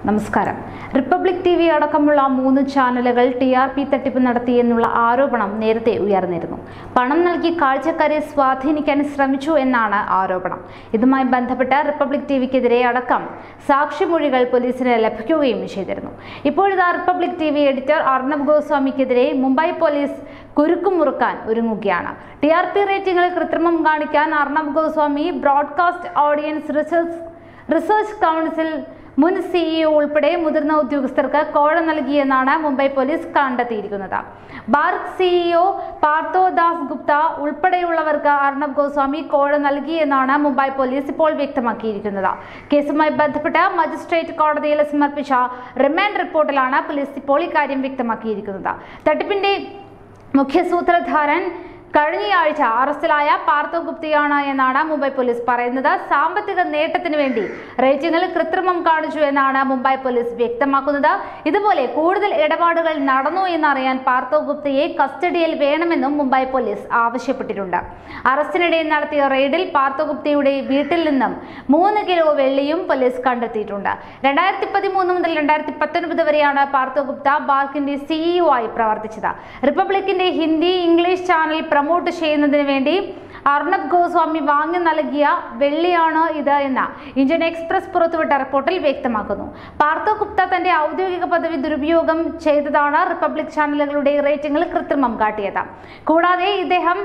നമസ്കാരം republic T V അടക്കമുള്ള മൂന്ന് ചാനലുകൾ ടി ആർ പി തട്ടിപ്പ് നടത്തിയെന്നുള്ള ആരോപണം നേരത്തെ ഉയർന്നിരുന്നു പണം നൽകി കാഴ്ചക്കാരെ സ്വാധീനിക്കാൻ ശ്രമിച്ചു എന്നാണ് ആരോപണം ഇതുമായി ബന്ധപ്പെട്ട് റിപ്പബ്ലിക് ടി വിക്കെതിരെ അടക്കം സാക്ഷിമൊഴികൾ പോലീസിന് ലഭിക്കുകയും ചെയ്തിരുന്നു ഇപ്പോഴിതാ Republic T V editor Arnab ഗോസ്വാമിക്കെതിരെ മുംബൈ പോലീസ് കുരുക്കുമുറുക്കാൻ ഒരുങ്ങുകയാണ് ടി ആർ പി റേറ്റിംഗിൽ കൃത്രിമം കാണിക്കാൻ Arnab Goswami broadcast audience research research council മുൻ സിഇഒ ഉൾപ്പെടെ മുതിർന്ന ഉദ്യോഗസ്ഥർക്ക് കോഴ നൽകിയെന്നാണ് മുംബൈ പോലീസ് കണ്ടെത്തിയിരിക്കുന്നത് ബാർക്ക് സിഇഒ പാർത്ഥോ ദാസ് ഗുപ്ത ഉൾപ്പെടെയുള്ളവർക്ക് അർണബ് ഗോസ്വാമി കോഴ നൽകിയെന്നാണ് മുംബൈ പോലീസ് ഇപ്പോൾ വ്യക്തമാക്കിയിരിക്കുന്നത് കേസുമായി ബന്ധപ്പെട്ട് മജിസ്ട്രേറ്റ് കോടതിയിൽ സമർപ്പിച്ച റിമാൻഡ് റിപ്പോർട്ടിലാണ് പോലീസ് ഇപ്പോൾ ഇക്കാര്യം വ്യക്തമാക്കിയിരിക്കുന്നത് തട്ടിപ്പിന്റെ മുഖ്യ സൂത്രധാരൻ കഴിഞ്ഞയാഴ്ച അറസ്റ്റിലായ പാർത്ഥോ ഗുപ്തയാണ് എന്നാണ് മുംബൈ പോലീസ് പറയുന്നത് സാമ്പത്തിക നേട്ടത്തിന് വേണ്ടി റേറ്റിംഗിൽ കൃത്രിമം കാണിച്ചു എന്നാണ് മുംബൈ പോലീസ് വ്യക്തമാക്കുന്നത് ഇതുപോലെ കൂടുതൽ ഇടപാടുകൾ നടന്നു എന്നറിയാൻ പാർത്ഥോ ഗുപ്തയെ കസ്റ്റഡിയിൽ വേണമെന്നും മുംബൈ പോലീസ് ആവശ്യപ്പെട്ടിട്ടുണ്ട് അറസ്റ്റിനിടെ നടത്തിയ റെയ്ഡിൽ പാർത്ഥോ ഗുപ്തയുടെ വീട്ടിൽ നിന്നും മൂന്ന് കിലോ വെള്ളിയും പോലീസ് കണ്ടെത്തിയിട്ടുണ്ട് രണ്ടായിരത്തി പതിമൂന്ന് മുതൽ രണ്ടായിരത്തി പത്തൊൻപത് വരെയാണ് പാർത്ഥോ ഗുപ്ത ബാർക്കിന്റെ സിഇഒ ആയി പ്രവർത്തിച്ചത് റിപ്പബ്ലിക്കിന്റെ ഹിന്ദി ഇംഗ്ലീഷ് ചാനൽ പ്രൊമോട്ട് ചെയ്യുന്നതിന് വേണ്ടി അർണബ് ഗോസ്വാമി വാങ്ങി നൽകിയ വെള്ളിയാണ് ഇത് എന്ന് ഇന്ത്യൻ എക്സ്പ്രസ് പുറത്തുവിട്ട റിപ്പോർട്ടിൽ വ്യക്തമാക്കുന്നു പാർത്ഥോ ഗുപ്ത തന്റെ ഔദ്യോഗിക പദവി ദുരുപയോഗം ചെയ്തതാണ് റിപ്പബ്ലിക് ചാനലുകളുടെ റേറ്റിംഗിൽ കൃത്രിമം കാട്ടിയത് കൂടാതെ ഇദ്ദേഹം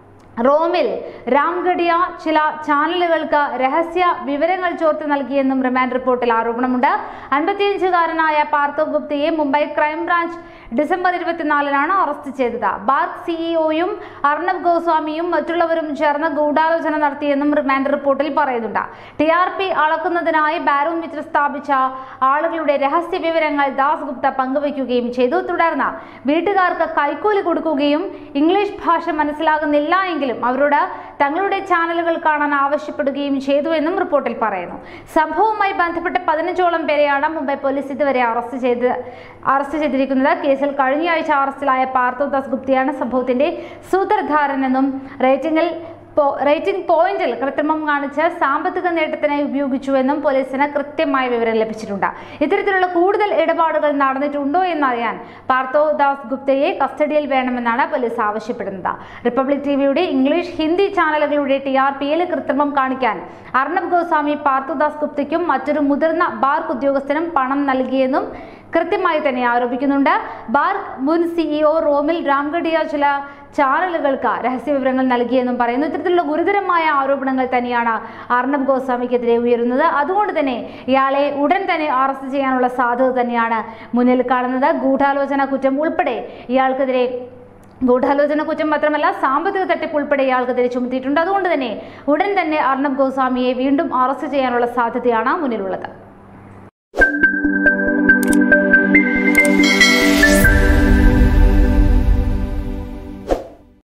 റോമിൽ രാംഗഡിയ ചില ചാനലുകൾക്ക് രഹസ്യ വിവരങ്ങൾ ചോർത്തി നൽകിയെന്നും റിമാൻഡ് റിപ്പോർട്ടിൽ ആരോപണമുണ്ട് അൻപത്തിയഞ്ചുകാരനായ പാർത്ഥോ ഗുപ്തയെ മുംബൈ ക്രൈംബ്രാഞ്ച് ഡിസംബർ ഇരുപത്തിനാലിനാണ് അറസ്റ്റ് ചെയ്തത് ബാർക്ക് സിഇഒയും അർണബ് ഗോസ്വാമിയും മറ്റുള്ളവരും ചേർന്ന് ഗൂഢാലോചന നടത്തിയെന്നും റിമാൻഡ് റിപ്പോർട്ടിൽ പറയുന്നുണ്ട് ടി ആർ പി അളക്കുന്നതിനായി ബാരോമീറ്റർ സ്ഥാപിച്ച ആളുകളുടെ രഹസ്യ വിവരങ്ങൾ ദാസ് ഗുപ്ത പങ്കുവയ്ക്കുകയും ചെയ്തു തുടർന്ന് വീട്ടുകാർക്ക് കൈക്കൂലി കൊടുക്കുകയും ഇംഗ്ലീഷ് ഭാഷ മനസ്സിലാകുന്നില്ല എങ്കിലും അവരോട് തങ്ങളുടെ ചാനലുകൾ കാണാൻ ആവശ്യപ്പെടുകയും ചെയ്തു എന്നും റിപ്പോർട്ടിൽ പറയുന്നു സംഭവവുമായി ബന്ധപ്പെട്ട് പതിനഞ്ചോളം പേരെയാണ് മുംബൈ പോലീസ് ഇതുവരെ അറസ്റ്റ് ചെയ്ത് അറസ്റ്റ് ചെയ്തിരിക്കുന്നത് കേസിൽ കഴിഞ്ഞയാഴ്ച അറസ്റ്റിലായ പാർത്ഥോ ദാസ് ഗുപ്തയാണ് സംഭവത്തിന്റെ സൂത്രധാരനെന്നും റേറ്റിംഗിൽ പോ- റേറ്റിംഗ് പോയിന്റിൽ കൃത്രിമം കാണിച്ച് സാമ്പത്തിക നേട്ടത്തിനായി ഉപയോഗിച്ചുവെന്നും പോലീസിന് കൃത്യമായ വിവരം ലഭിച്ചിട്ടുണ്ട് ഇത്തരത്തിലുള്ള കൂടുതൽ ഇടപാടുകൾ നടന്നിട്ടുണ്ടോ എന്നറിയാൻ പാർത്ഥോ ദാസ് ഗുപ്തയെ കസ്റ്റഡിയിൽ വേണമെന്നാണ് പോലീസ് ആവശ്യപ്പെടുന്നത് റിപ്പബ്ലിക് ടിവിയുടെ ഇംഗ്ലീഷ് ഹിന്ദി ചാനലുകളുടെ ടി ആർ പിയിൽ കൃത്രിമം കാണിക്കാൻ അർണബ് ഗോസ്വാമി പാർത്ഥോ ദാസ് ഗുപ്തയ്ക്കും മറ്റൊരു മുതിർന്ന ബാർക്ക് ഉദ്യോഗസ്ഥനും പണം നൽകിയെന്നും കൃത്യമായി തന്നെ ആരോപിക്കുന്നുണ്ട് ബാർക്ക് മുൻ സിഇഒ റോമിൽ രാംഗഡിയ ചില ചാനലുകൾക്ക് രഹസ്യ വിവരങ്ങൾ നൽകിയെന്നും പറയുന്നു ഇത്തരത്തിലുള്ള ഗുരുതരമായ ആരോപണങ്ങൾ തന്നെയാണ് അർണബ് ഗോസ്വാമിക്കെതിരെ ഉയരുന്നത് അതുകൊണ്ട് തന്നെ ഇയാളെ ഉടൻ തന്നെ അറസ്റ്റ് ചെയ്യാനുള്ള സാധ്യത തന്നെയാണ് മുന്നിൽ കാണുന്നത് ഗൂഢാലോചന കുറ്റം ഉൾപ്പെടെ ഇയാൾക്കെതിരെ ഗൂഢാലോചന കുറ്റം മാത്രമല്ല സാമ്പത്തിക തട്ടിപ്പ് ഉൾപ്പെടെ ഇയാൾക്കെതിരെ ചുമത്തിയിട്ടുണ്ട് അതുകൊണ്ട് തന്നെ ഉടൻ തന്നെ അർണബ് ഗോസ്വാമിയെ വീണ്ടും അറസ്റ്റ് ചെയ്യാനുള്ള സാധ്യതയാണ് മുന്നിലുള്ളത്